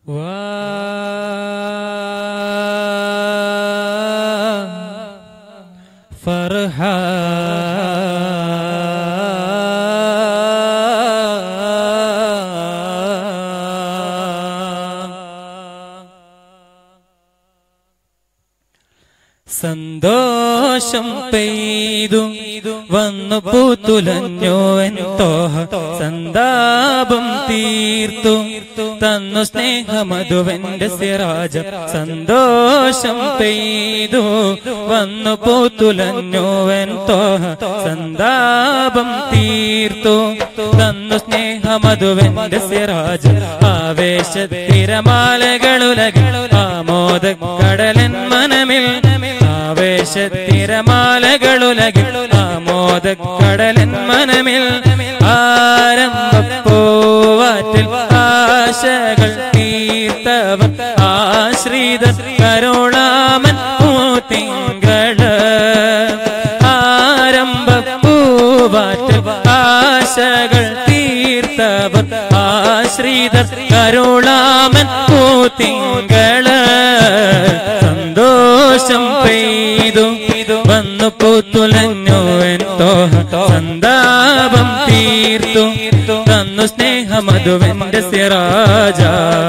സന്തോഷം പെയ്തു വന്നു പൂത്തുലഞ്ഞു എൻ തോഹ സന്താപം തീർത്തു തന്നു സ്നേഹമധുവന്റെ സിറാജ സന്തോഷം പെയ്തു വന്നു പൂത്തുലഞ്ഞു എൻ തോഹ സന്താപം തീർത്തു തന്നു സ്നേഹമധുവന്റെ സിറാജ ആവേശ തിരമാലകളുലകൾ ആമോദ കടലൻ മനമിൽ ആവേശ തിരമാലകളുലകിൽ ആമോദ കടലൻ മനമിൽ ആരംഭപ്പൂവാറ്റിൽ ആശകൾ തീർത്തവൻ ആശ്രിത കരോളാമൻ പൂത്തിങ്കള് ആരംഭപ്പൂവാറ്റിൽ ആശകൾ തീർത്തവർ ആശ്രിതർ കരോളാമൻ പൂത്തിങ്കള് സന്തോഷം പെയ്തു വന്നു പൂത്തുലഞ്ഞു എൻ തോഹ സന്താപം തീർത്തു തന്നു സ്നേഹമധുവന്റെ സിറാജ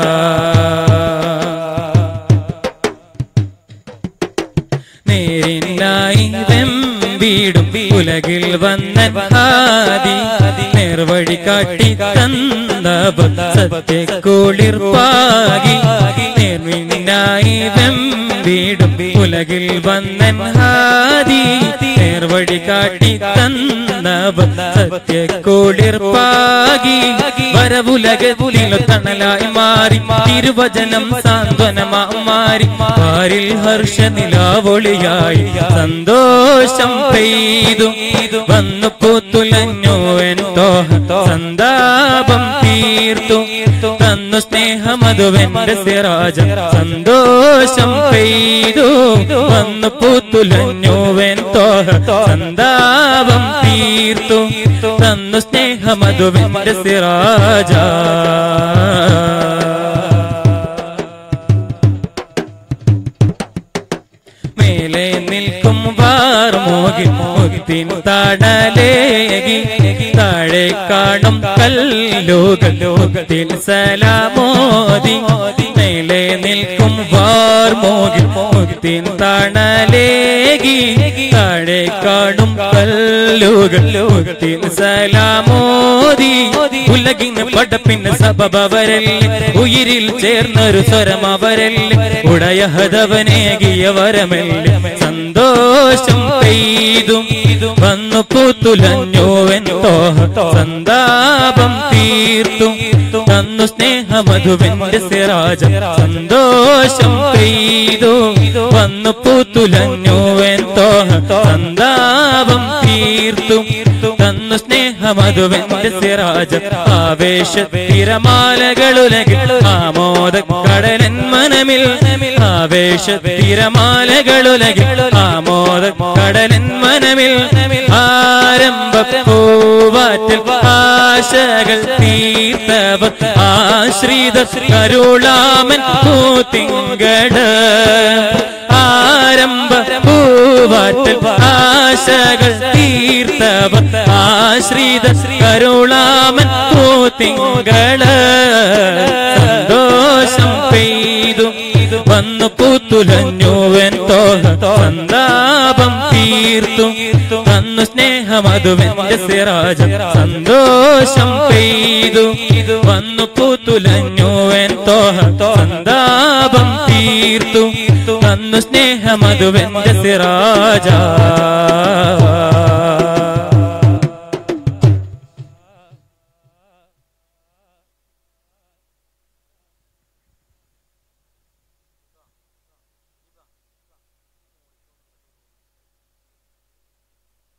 നേരിനായി വെമ്പീടും ഉലകിൽ വന്ന ഹാദി നേർവഴി കാട്ടി തന്നവ സത്യക്കുളിർ പാകി നേർവിനായി വെമ്പീടും ഉലകിൽ വന്ന ഹാദി നേർവഴി കാട്ടി തന്നവ സത്യക്കുളിർ പാകി വരവുലകത്തിലു തണലായി മാറി തിരുവചനം സാന്ത്വനമാ മാറി പാരിൽ ഹർഷ നിലാവൊളിയായി സന്തോഷം പെയ്തു വന്നു പൂത്തുലഞ്ഞു എൻ തോഹ സന്താപം തീർത്തു തന്നു സ്നേഹമധുവെന്റെ സിറാജ സന്തോഷം പെയ്തു വന്നു പൂത്തുലഞ്ഞു എൻ തോഹ സന്താപം തീർത്തു തന്നു സ്നേഹമധുവെന്റെ സിറാജ മേലെ നിൽക്കും വാർമോകി മുത്തിൻ തടലേകി താഴെ കാണും കല്ലോകൾ ലോകത്തിൽ സലാമോദി മേലെ നിൽക്കും വാർമോകി മുത്തിൻ തണലേകി താഴെ കാണും കല്ലുകൾ ലോകത്തിൽ സലാമോദി ഉലകിന് പടപ്പിന് സബബവരല്ലേ ഉയിരിൽ ചേർന്നൊരു സ്വരം അവരല്ലേ ഉടയ ഹതവനേകിയ വരമല്ലേ സന്തോഷം പെയ്തും വന്നു പൂത്തുലഞ്ഞു എൻ തോഹ സന്താപം തീർത്തു തന്നു സ്നേഹമധുവെന്റെ സിറാജ സന്തോഷം പെയ്തു വന്നു പൂത്തുലഞ്ഞു എൻ തോഹ സന്താപം തീർത്തു തന്നു സ്നേഹമധുവെന്റെ സിറാജ ആവേശ തിരമാലകളുലകിൽ ആമോദ കടലൻ മനമിൽ ആവേശ തിരമാലകളുലകിൽ ആമോദ കടലൻ മനമിൽ ആരംഭ പൂവാറ്റിൽ ആശകൾ തീർത്തവർ ആശ്രിത കരുളാമൻ പൂത്തിങ്കട് ആരംഭ പൂവാറ്റൽ ആശകൾ തീർത്തവർ ആശ്രിത കരുളാമൻ പൂത്തിങ്കള് സന്തോഷം പെയ്തു വന്നു പൂത്തുലഞ്ഞുവൻ തോഹ സന്താപം തീർത്തു തന്നു സ്നേഹമധുവെന്റെ സിറാജ സന്തോഷം പെയ്തു വന്നു പൂത്തുലഞ്ഞുവൻ തോഹ സന്താപം തീർത്തു തന്നു സ്നേഹമധുവെന്റെ സിറാജ